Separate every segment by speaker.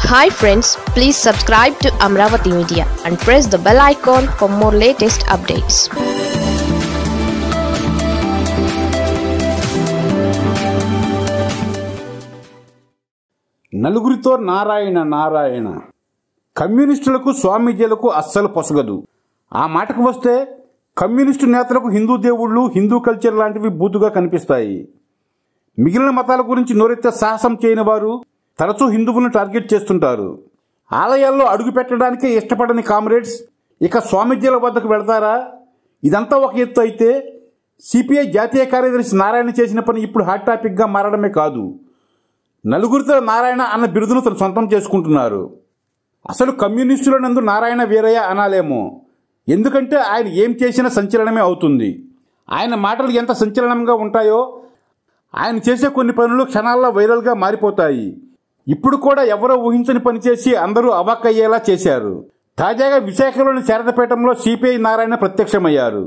Speaker 1: hi friends please subscribe to Amaravati media and press the bell icon for more latest updates
Speaker 2: నలుగురితో నారాయణ నారాయణ కమ్యూనిస్టులకు స్వామీజీలకు అస్సలు పొసగదు ఆ మాటకు వస్తే కమ్యూనిస్టు నేతలకు హిందూ దేవుళ్ళు హిందూ కల్చర్ లాంటివి బూతుగా కనిపిస్తాయి మిగిలిన మతాల గురించి నోరెత్తే సాహసం చేయని వారు తరచూ హిందువులను టార్గెట్ చేస్తుంటారు ఆలయాల్లో అడుగు పెట్టడానికే ఇష్టపడని కామ్రేడ్స్ ఇక స్వామీజీల వద్దకు వెళతారా ఇదంతా ఒక ఎత్తు అయితే సిపిఐ జాతీయ కార్యదర్శి నారాయణ చేసిన పని ఇప్పుడు హాట్ టాపిక్గా మారడమే కాదు నలుగురితో నారాయణ అన్న బిరుదును తను సొంతం చేసుకుంటున్నారు అసలు కమ్యూనిస్టుల నందు నారాయణ వీరయ్య అనాలేమో ఎందుకంటే ఆయన ఏం చేసినా సంచలనమే అవుతుంది ఆయన మాటలు ఎంత సంచలనంగా ఉంటాయో ఆయన చేసే కొన్ని పనులు క్షణాల్లో వైరల్గా మారిపోతాయి ఇప్పుడు కూడా ఎవరో ఊహించని పని చేసి అందరూ అవాక్కయ్యేలా చేశారు తాజాగా విశాఖలోని శారదపేటంలో సిపిఐ నారాయణ ప్రత్యక్షమయ్యారు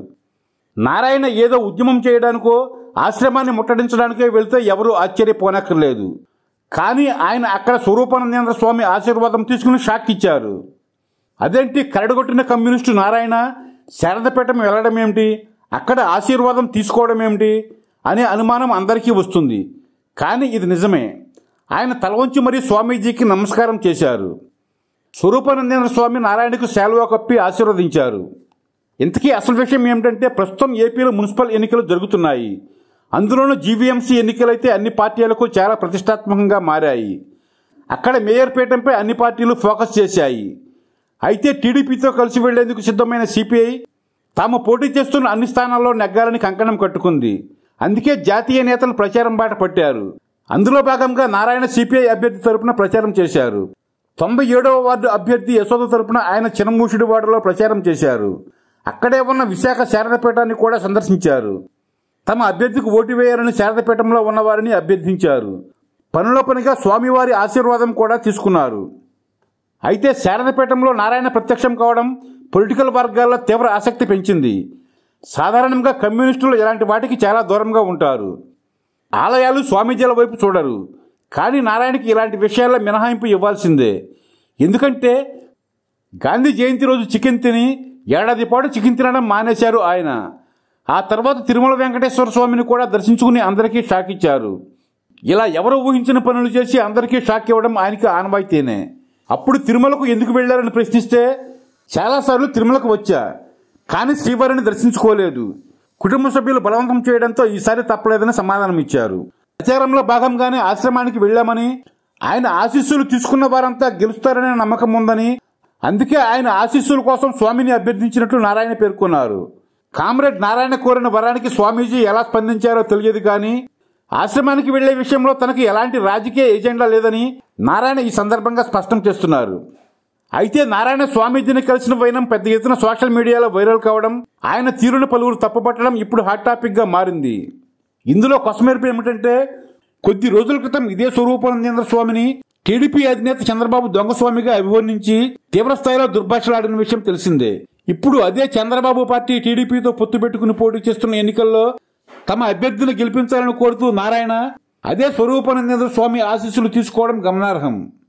Speaker 2: నారాయణ ఏదో ఉద్యమం చేయడానికో ఆశ్రమాన్ని ముట్టడించడానికో వెళ్తే ఎవరూ ఆశ్చర్యపోనక్కర్లేదు కానీ ఆయన అక్కడ స్వరూపానందేంద్ర స్వామి ఆశీర్వాదం తీసుకుని షాక్ ఇచ్చారు అదేంటి కరడగొట్టిన కమ్యూనిస్టు నారాయణ శారదపేటం వెళ్ళడం ఏమిటి అక్కడ ఆశీర్వాదం తీసుకోవడం ఏమిటి అనే అనుమానం అందరికీ వస్తుంది కానీ ఇది నిజమే ఆయన తల వంచి మరీ స్వామీజీకి నమస్కారం చేశారు స్వరూపానందేంద్ర స్వామి నారాయణకు శాలువా కప్పి ఆశీర్వదించారు ఇంతకీ అసలు విషయం ఏమిటంటే ప్రస్తుతం ఏపీలో మున్సిపల్ ఎన్నికలు జరుగుతున్నాయి అందులోనూ జీవీఎంసీ ఎన్నికలైతే అన్ని పార్టీలకు చాలా ప్రతిష్టాత్మకంగా మారాయి అక్కడ మేయర్ పీఠంపై అన్ని పార్టీలు ఫోకస్ చేశాయి అయితే టీడీపీతో కలిసి వెళ్లేందుకు సిద్ధమైన సిపిఐ తాము పోటీ చేస్తున్న అన్ని స్థానాల్లో నెగ్గాలని కంకణం కట్టుకుంది అందుకే జాతీయ నేతలు ప్రచారం బాట పట్టారు అందులో భాగంగా నారాయణ సిపిఐ అభ్యర్థి తరపున ప్రచారం చేశారు తొంభై ఏడవ వార్డు అభ్యర్థి యశోద తరపున ఆయన చినమూషిడి వార్డులో ప్రచారం చేశారు అక్కడే ఉన్న విశాఖ శారదపేటాన్ని కూడా సందర్శించారు తమ అభ్యర్థికి ఓటు వేయాలని శారదపేటంలో ఉన్నవారిని అభ్యర్థించారు పనిలో పనిగా స్వామివారి ఆశీర్వాదం కూడా తీసుకున్నారు అయితే శారదపేటంలో నారాయణ ప్రత్యక్షం కావడం పొలిటికల్ వర్గాల్లో తీవ్ర ఆసక్తి పెంచింది సాధారణంగా కమ్యూనిస్టులు ఇలాంటి వాటికి చాలా దూరంగా ఉంటారు ఆలయాలు స్వామీజీల వైపు చూడరు కానీ నారాయణకి ఇలాంటి విషయాల్లో మినహాయింపు ఇవ్వాల్సిందే ఎందుకంటే గాంధీ జయంతి రోజు చికెన్ తిని ఏడాది పాటు చికెన్ తినడం మానేశారు ఆయన ఆ తర్వాత తిరుమల వెంకటేశ్వర స్వామిని కూడా దర్శించుకుని అందరికీ షాక్ ఇచ్చారు ఇలా ఎవరు ఊహించిన పనులు చేసి అందరికీ షాక్ ఇవ్వడం ఆయనకి ఆనవాయితీనే అప్పుడు తిరుమలకు ఎందుకు వెళ్లారని ప్రశ్నిస్తే చాలాసార్లు తిరుమలకు వచ్చా కానీ శ్రీవారిని దర్శించుకోలేదు కుటుంబ సభ్యులు బలవంతం చేయడంతో ఈసారి తప్పలేదని సమాధానం ఇచ్చారు ప్రచారంలో భాగంగానే ఆశ్రమానికి వెళ్లామని ఆయన ఆశీస్సులు తీసుకున్న వారంతా గెలుస్తారనే నమ్మకం ఉందని అందుకే ఆయన ఆశీస్సుల కోసం స్వామిని అభ్యర్థించినట్లు నారాయణ పేర్కొన్నారు కామ్రేడ్ నారాయణ కోరిన వరానికి స్వామీజీ ఎలా స్పందించారో తెలియదు కానీ ఆశ్రమానికి వెళ్లే విషయంలో తనకు ఎలాంటి రాజకీయ ఎజెండా లేదని నారాయణ ఈ సందర్భంగా స్పష్టం చేస్తున్నారు అయితే నారాయణ స్వామీజీని కలిసిన వైనం పెద్ద ఎత్తున సోషల్ మీడియాలో వైరల్ కావడం ఆయన తీరును పలువురు తప్పుపట్టడం ఇప్పుడు హాట్ టాపిక్ గా మారింది ఇందులో కొసమెరుపు ఏమిటంటే కొద్ది రోజుల క్రితం ఇదే స్వరూపానందేంద్ర స్వామిని టీడీపీ అధినేత చంద్రబాబు దొంగస్వామిగా అభివర్ణించి తీవ్రస్థాయిలో దుర్భాషలాడిన విషయం తెలిసిందే ఇప్పుడు అదే చంద్రబాబు పార్టీ టీడీపీతో పొత్తు పెట్టుకుని పోటీ చేస్తున్న ఎన్నికల్లో తమ అభ్యర్థిని గెలిపించాలని కోరుతూ నారాయణ అదే స్వరూపానందేంద్ర స్వామి ఆశీస్సులు తీసుకోవడం గమనార్హం